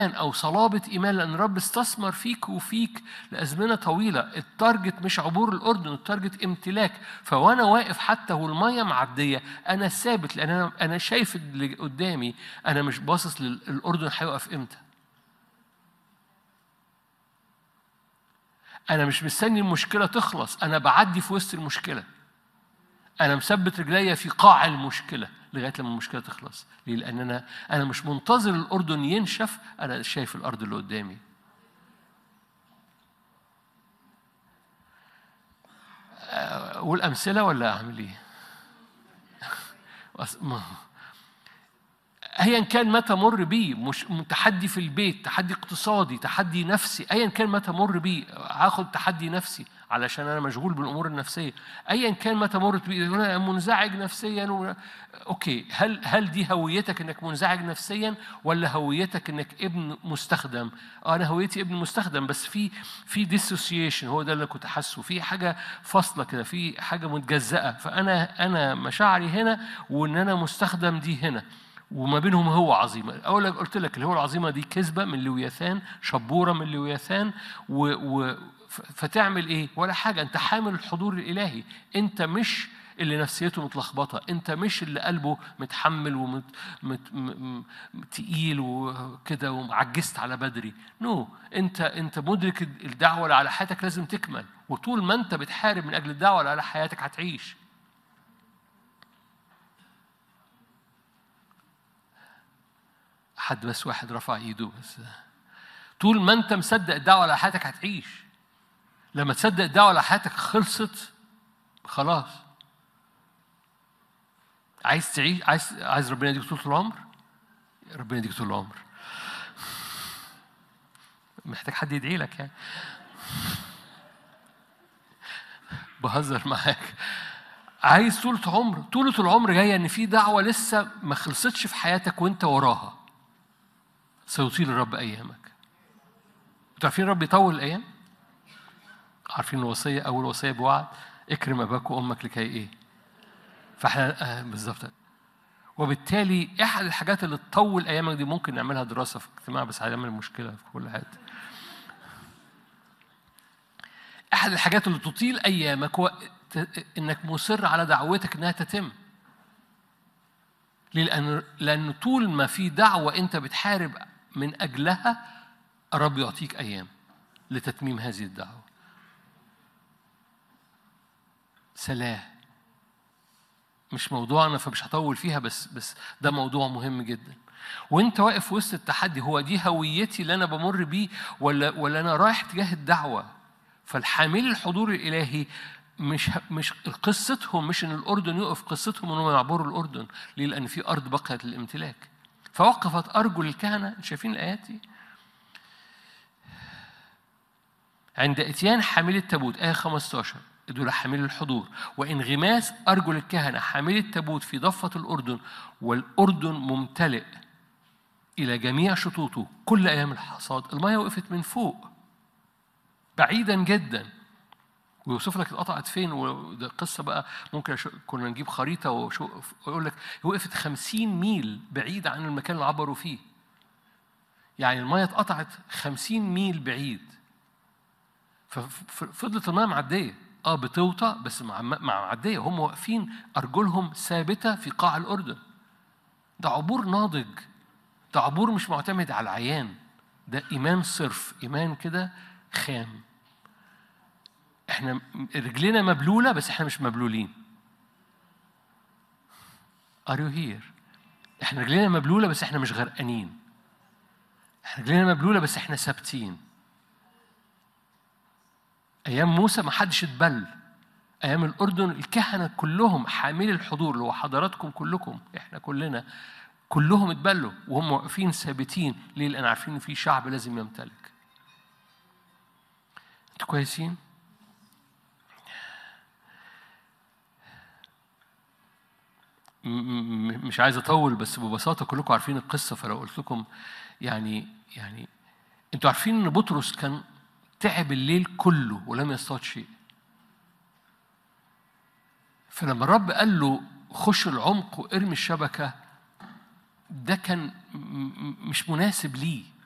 او صلابه ايمان لان الرب استثمر فيك وفيك لازمنه طويله التارجت مش عبور الاردن التارجت امتلاك فوانا واقف حتى والميه معديه انا ثابت لان انا انا شايف اللي قدامي انا مش باصص للاردن هيقف امتى انا مش مستني المشكله تخلص انا بعدي في وسط المشكله انا مثبت رجليا في قاع المشكله لغايه لما المشكله تخلص ليه لان انا انا مش منتظر الاردن ينشف انا شايف الارض اللي قدامي اقول امثله ولا اعمل ايه ايا كان ما تمر بيه مش تحدي في البيت تحدي اقتصادي تحدي نفسي ايا كان ما تمر بيه هاخد تحدي نفسي علشان انا مشغول بالامور النفسيه ايا كان ما تمرت بيه انا منزعج نفسيا و... اوكي هل هل دي هويتك انك منزعج نفسيا ولا هويتك انك ابن مستخدم انا هويتي ابن مستخدم بس في في ديسوسيشن هو ده اللي كنت حاسه في حاجه فاصله كده في حاجه متجزأه فانا انا مشاعري هنا وان انا مستخدم دي هنا وما بينهم هو عظيمة أول قلت لك اللي هو العظيمة دي كذبة من لوياثان شبورة من لوياثان و, و فتعمل إيه ولا حاجة أنت حامل الحضور الإلهي أنت مش اللي نفسيته متلخبطة أنت مش اللي قلبه متحمل ومت مت م... تقيل وكده وعجزت على بدري نو no. أنت أنت مدرك الدعوة اللي على حياتك لازم تكمل وطول ما أنت بتحارب من أجل الدعوة اللي على حياتك هتعيش حد بس واحد رفع ايده بس طول ما انت مصدق الدعوه على حياتك هتعيش لما تصدق الدعوه على حياتك خلصت خلاص عايز تعيش عايز عايز ربنا يديك طول العمر ربنا يديك طول العمر محتاج حد يدعي لك يعني بهزر معاك عايز طولة عمر طولة العمر جاية إن في دعوة لسه ما خلصتش في حياتك وأنت وراها سيطيل الرب أيامك أنتوا عارفين الرب يطول الأيام؟ عارفين الوصية أول وصية بوعد اكرم أباك وأمك لكي إيه؟ فإحنا آه بالظبط وبالتالي أحد الحاجات اللي تطول أيامك دي ممكن نعملها دراسة في اجتماع بس هنعمل مشكلة في كل حاجة أحد الحاجات اللي تطيل أيامك هو إنك مصر على دعوتك إنها تتم ليه؟ لأن لأن طول ما في دعوة أنت بتحارب من أجلها الرب يعطيك أيام لتتميم هذه الدعوة. سلاه مش موضوعنا فمش هطول فيها بس بس ده موضوع مهم جدا. وانت واقف وسط التحدي هو دي هويتي اللي انا بمر بيه ولا ولا انا رايح تجاه الدعوه فالحامل الحضور الالهي مش مش قصتهم مش ان الاردن يقف قصتهم انهم يعبروا الاردن ليه؟ لان في ارض بقيت للامتلاك فوقفت ارجل الكهنه شايفين الايات دي؟ عند اتيان حامل التابوت ايه 15 دول حامل الحضور وانغماس ارجل الكهنه حامل التابوت في ضفه الاردن والاردن ممتلئ الى جميع شطوطه كل ايام الحصاد الميه وقفت من فوق بعيدا جدا ويوصف لك اتقطعت فين وده قصة بقى ممكن كنا نجيب خريطة ويقول لك وقفت خمسين ميل بعيد عن المكان اللي عبروا فيه يعني المية اتقطعت خمسين ميل بعيد ففضلت المية معدية اه بتوطى بس مع مع معدية هم واقفين أرجلهم ثابتة في قاع الأردن ده عبور ناضج ده عبور مش معتمد على العيان ده إيمان صرف إيمان كده خام احنا رجلنا مبلوله بس احنا مش مبلولين Are you here؟ احنا رجلنا مبلوله بس احنا مش غرقانين احنا رجلنا مبلوله بس احنا ثابتين ايام موسى ما حدش اتبل ايام الاردن الكهنه كلهم حاملي الحضور اللي هو حضراتكم كلكم احنا كلنا كلهم اتبلوا وهم واقفين ثابتين ليه؟ لان عارفين ان في شعب لازم يمتلك انتوا كويسين؟ مش عايز اطول بس ببساطه كلكم عارفين القصه فلو قلت لكم يعني يعني انتوا عارفين ان بطرس كان تعب الليل كله ولم يصطاد شيء فلما الرب قال له خش العمق وارمي الشبكه ده كان مش مناسب ليه